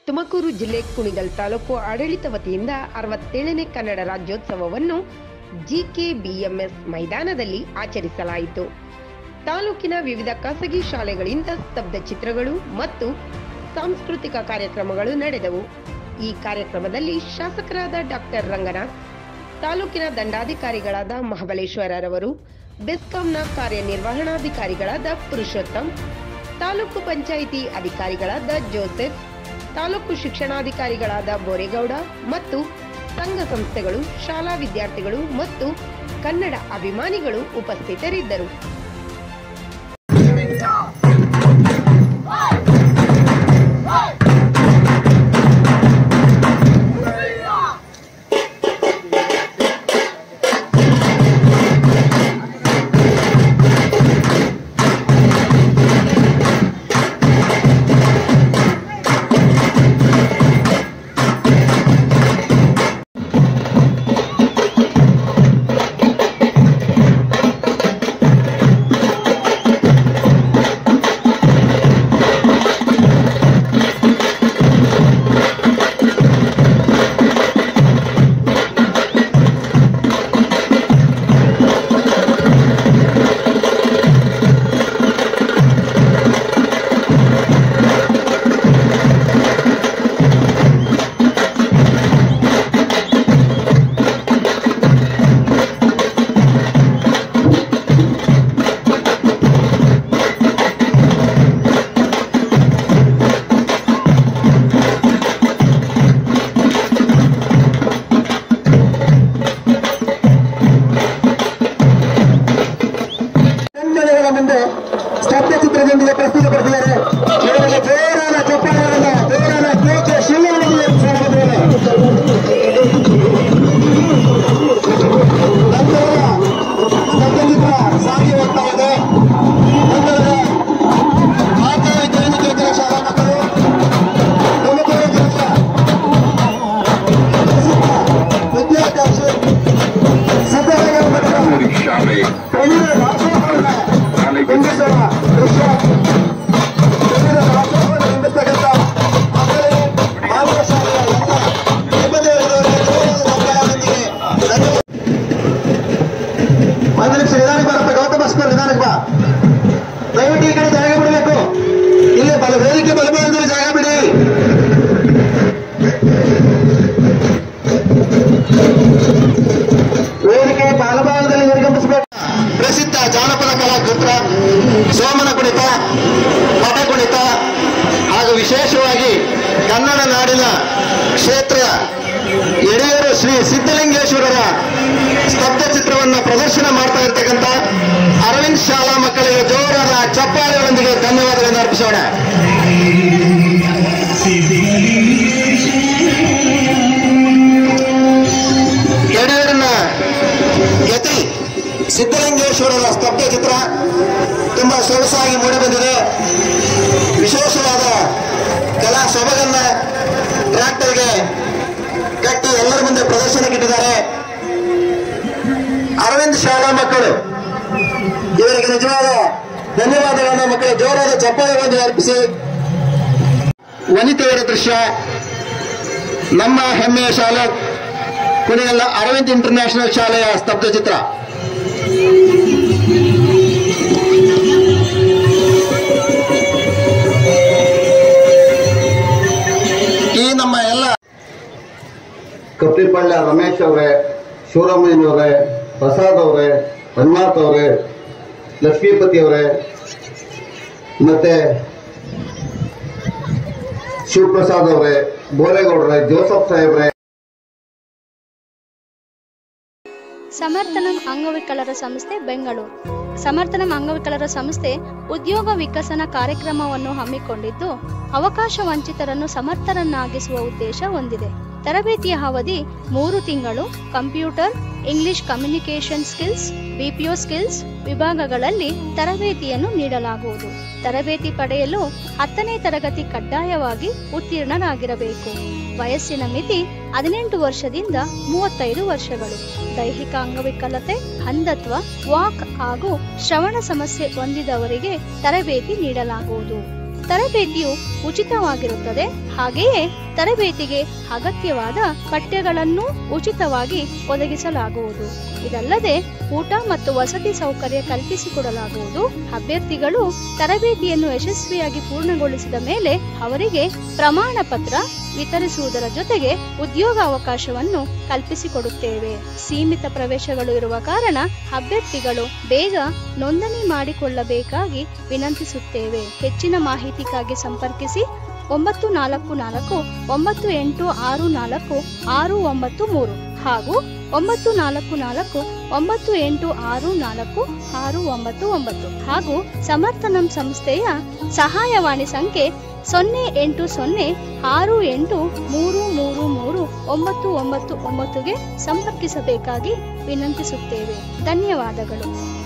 ತುಮಕೂರು ಜಿಲ್ಲೆ ಕುಣಿಗಲ್ ತಾಲೂಕು ಆಡಳಿತ ವತಿಯಿಂದ ಅರವತ್ತೇಳನೇ ಕನ್ನಡ ರಾಜ್ಯೋತ್ಸವವನ್ನು ಜಿಕೆಬಿಎಂಎಸ್ ಮೈದಾನದಲ್ಲಿ ಆಚರಿಸಲಾಯಿತು ತಾಲೂಕಿನ ವಿವಿಧ ಖಾಸಗಿ ಶಾಲೆಗಳಿಂದ ಸ್ತಬ್ಧ ಚಿತ್ರಗಳು ಮತ್ತು ಸಾಂಸ್ಕೃತಿಕ ಕಾರ್ಯಕ್ರಮಗಳು ನಡೆದವು ಈ ಕಾರ್ಯಕ್ರಮದಲ್ಲಿ ಶಾಸಕರಾದ ಡಾಕ್ಟರ್ ರಂಗನಾಥ್ ತಾಲೂಕಿನ ದಂಡಾಧಿಕಾರಿಗಳಾದ ಮಹಾಬಲೇಶ್ವರರವರು ಬೆಸ್ಕಾಂನ ಕಾರ್ಯನಿರ್ವಹಣಾಧಿಕಾರಿಗಳಾದ ಪುರುಷೋತ್ತಮ್ ತಾಲೂಕು ಪಂಚಾಯಿತಿ ಅಧಿಕಾರಿಗಳಾದ ಜೋಸೆಫ್ ತಾಲೂಕು ಶಿಕ್ಷಣಾಧಿಕಾರಿಗಳಾದ ಬೋರೇಗೌಡ ಮತ್ತು ಸಂಘ ಸಂಸ್ಥೆಗಳು ಶಾಲಾ ವಿದ್ಯಾರ್ಥಿಗಳು ಮತ್ತು ಕನ್ನಡ ಅಭಿಮಾನಿಗಳು ಉಪಸ್ಥಿತರಿದ್ದರು ಕನ್ನಡಿಗರ ಮುಂದೆ ಸ್ತಬ್ಧ ಚಿತ್ರದೊಂದಿಗೆ ಪ್ರಸ್ತುತಪಡಿಸಿದ್ದಾರೆ ಇವರಿಗೆ ಜೋರಾದ ಚಪ್ಪಾಳೆಗಳನ್ನ ಜೋರಾದ ಕೇಕೆ ಶಿಲ್ಲೆಗಳಿಗೆ ಸ್ವಾಗತವಿದೆ ನಂತರ ಸ್ತಬ್ಧ ಚಿತ್ರ ಸಾಗಿ ಹೋಗ್ತಾ ಇದೆ ನಂತರ ಮಾತಾ ವಿದ್ಯಾನಿಕೇತನ ಶಾಲಾ ಮಕ್ಕಳು ತುಮಕೂರು ಜಿಲ್ಲೆಯ ವಿದ್ಯಾರ್ಥಿ ಸಿದ್ದರಾಮಯ್ಯ ಮಠದ ಶಾಲೆ ಪ್ರವೀಣ ರಾಜಗೋಪಾಲನ ಬಿಂಬಿಸುವ ದೃಶ್ಯ ಪ್ರವೀಣ ರಾಜಗೋಪಾಲ ಬಿಂಬಿಸ್ತಕ್ಕಂಥ ಮಕ್ಕಳಿಗೆ ಮಾನವ ಶಾಲೆಯ ಎಲ್ಲ ಸಿಬ್ಬಂದಿಯವರಿಗೆ ಜೋರಾದ ಚಪ್ಪಾಳೆಯೊಂದಿಗೆ ಧನ್ಯವಾದ. ಒಂದು ನಿಮಿಷ ನಿಧಾನಕ್ಕೆ ಬರುತ್ತೆ ಗೌತಮ್ ಭಾಸ್ಕರ್ ನಿಧಾನಕ್ಕೆ ಬಾ ದಯವಿಟ್ಟು ಈ ಕಡೆ ಜಾಗ ಬಿಡಬೇಕು ಇಲ್ಲಿ ಬಲ ವೇದಿಕೆ ಬಲಭಾಗದಲ್ಲಿ ಜಾಗ ಬಿಡಿ ವೇದಿಕೆ ಬಲಭಾಗದಲ್ಲಿ ನಿರ್ಗಮಿಸಬೇಕು ಪ್ರಸಿದ್ಧ ಜಾನಪದ ಕಲಾಕೃತ್ರ ಸೋಮನ ಕುಣಿತ ಮಠ ಕುಣಿತ ಹಾಗೂ ವಿಶೇಷವಾಗಿ ಕನ್ನಡ ನಾಡಿನ ಕ್ಷೇತ್ರ ಯಡಿಯೂರು ಶ್ರೀ ಸಿದ್ಧಲಿಂಗೇಶ್ವರರ ಸ್ತಬ್ಧ ಚಿತ್ರವನ್ನು ಪ್ರದರ್ಶನ ಮಾಡ್ತಾ ಇರ್ತಕ್ಕಂಥ ಅರವಿಂದ್ ಶಾಲಾ ಮಕ್ಕಳಿಗೆ ಜೋರಾದ ಚಪ್ಪಾಳೆಗಳೊಂದಿಗೆ ಧನ್ಯವಾದಗಳನ್ನು ಅರ್ಪಿಸೋಣ ಯಡಿಯೂರಿನ ಯತಿ ಸಿದ್ದಲಿಂಗೇಶ್ವರರ ಸ್ತಬ್ಧ ಚಿತ್ರ ತುಂಬಾ ಸೊಗಸಾಗಿ ಮೂಡಿಬಂದಿದೆ ವಿಶೇಷವಾದ ಕಲಾ ಸೊಬಗನ್ನ ಟ್ರ್ಯಾಕ್ಟರ್ಗೆ ಕಟ್ಟಿ ಎಲ್ಲರ ಮುಂದೆ ಪ್ರದರ್ಶನಕ್ಕಿಟ್ಟಿದ್ದಾರೆ ಅರವಿಂದ್ ಶಾಲಾ ಮಕ್ಕಳು ಇವರಿಗೆ ನಿಜವಾದ ಧನ್ಯವಾದಗಳನ್ನು ಮಕ್ಕಳು ಜೋರಾದ ಚಪ್ಪಾಳೆಗಳನ್ನು ಅರ್ಪಿಸಿ ವನಿತೆಯರ ದೃಶ್ಯ ನಮ್ಮ ಹೆಮ್ಮೆಯ ಶಾಲೆ ಕುಣಿಯಲ್ಲ ಅರವಿಂದ್ ಇಂಟರ್ನ್ಯಾಷನಲ್ ಶಾಲೆಯ ಸ್ತಬ್ಧ ಚಿತ್ರ ಈ ನಮ್ಮ ಎಲ್ಲ ಕಪ್ಪಿಪಳ್ಳ ರಮೇಶ್ ಅವರೇ ಶಿವರಾಮಯ್ಯನವರೇ ಪ್ರಸಾದ್ ಅವರೇ ರಂಗನಾಥ್ ಅವರೇ ಲಕ್ಷ್ಮೀಪತಿ ಅವರೇ ಮತ್ತೆ ಶಿವಪ್ರಸಾದ್ ಅವರೇ ಬೋರೇಗೌಡರೇ ಜೋಸಫ್ ಸಾಹೇಬ್ರೆ ಸಮರ್ಥನಂ ಅಂಗವಿಕಲರ ಸಂಸ್ಥೆ ಬೆಂಗಳೂರು ಸಮರ್ಥನಂ ಅಂಗವಿಕಲರ ಸಂಸ್ಥೆ ಉದ್ಯೋಗ ವಿಕಸನ ಕಾರ್ಯಕ್ರಮವನ್ನು ಹಮ್ಮಿಕೊಂಡಿದ್ದು ಅವಕಾಶ ವಂಚಿತರನ್ನು ಸಮರ್ಥರನ್ನಾಗಿಸುವ ಉದ್ದೇಶ ಹೊಂದಿದೆ ತರಬೇತಿಯ ಅವಧಿ ಮೂರು ತಿಂಗಳು computer English communication skills BPO skills ವಿಭಾಗಗಳಲ್ಲಿ ತರಬೇತಿಯನ್ನು ನೀಡಲಾಗುವುದು ತರಬೇತಿ ಪಡೆಯಲು ಹತ್ತನೇ ತರಗತಿ ಕಡ್ಡಾಯವಾಗಿ ಉತ್ತೀರ್ಣರಾಗಿರಬೇಕು ವಯಸ್ಸಿನ ಮಿತಿ ಹದಿನೆಂಟು ವರ್ಷದಿಂದ ಮೂವತ್ತೈದು ವರ್ಷಗಳು ದೈಹಿಕ ಅಂಗವಿಕಲತೆ ಅಂಧತ್ವ ವಾಕ್ ಹಾಗೂ ಶ್ರವಣ ಸಮಸ್ಯೆ ಹೊಂದಿದವರಿಗೆ ತರಬೇತಿ ನೀಡಲಾಗುವುದು ತರಬೇತಿಯು ಉಚಿತವಾಗಿರುತ್ತದೆ ಹಾಗೆಯೇ ತರಬೇತಿಗೆ ಅಗತ್ಯವಾದ ಪಠ್ಯಗಳನ್ನು ಉಚಿತವಾಗಿ ಒದಗಿಸಲಾಗುವುದು ಇದಲ್ಲದೆ ಊಟ ಮತ್ತು ವಸತಿ ಸೌಕರ್ಯ ಕಲ್ಪಿಸಿಕೊಡಲಾಗುವುದು ಅಭ್ಯರ್ಥಿಗಳು ತರಬೇತಿಯನ್ನು ಯಶಸ್ವಿಯಾಗಿ ಪೂರ್ಣಗೊಳಿಸಿದ ಮೇಲೆ ಅವರಿಗೆ ಪ್ರಮಾಣ ಪತ್ರ ವಿತರಿಸುವುದರ ಜೊತೆಗೆ ಉದ್ಯೋಗ ಅವಕಾಶವನ್ನು ಕಲ್ಪಿಸಿಕೊಡುತ್ತೇವೆ ಸೀಮಿತ ಪ್ರವೇಶಗಳು ಇರುವ ಕಾರಣ ಅಭ್ಯರ್ಥಿಗಳು ಬೇಗ ನೋಂದಣಿ ಮಾಡಿಕೊಳ್ಳಬೇಕಾಗಿ ವಿನಂತಿಸುತ್ತೇವೆ ಹೆಚ್ಚಿನ ಮಾಹಿತಿಗಾಗಿ ಸಂಪರ್ಕಿಸಿ ಒಂಬತ್ತು ನಾಲ್ಕು ನಾಲ್ಕು ಒಂಬತ್ತು ಎಂಟು ಆರು ನಾಲ್ಕು ಆರು ಒಂಬತ್ತು ಮೂರು ಹಾಗೂ ಒಂಬತ್ತು ನಾಲ್ಕು ನಾಲ್ಕು ಒಂಬತ್ತು ಎಂಟು ಆರು ನಾಲ್ಕು ಆರು ಒಂಬತ್ತು ಒಂಬತ್ತು ಹಾಗೂ ಸಮರ್ಥನಂ ಸಂಸ್ಥೆಯ ಸಹಾಯವಾಣಿ ಸಂಖ್ಯೆ ಸೊನ್ನೆ ಎಂಟು ಸೊನ್ನೆ ಆರು ಎಂಟು ಮೂರು ಮೂರು ಮೂರು ಒಂಬತ್ತು ಒಂಬತ್ತು ಒಂಬತ್ತುಗೆ ಸಂಪರ್ಕಿಸಬೇಕಾಗಿ ವಿನಂತಿಸುತ್ತೇವೆ ಧನ್ಯವಾದಗಳು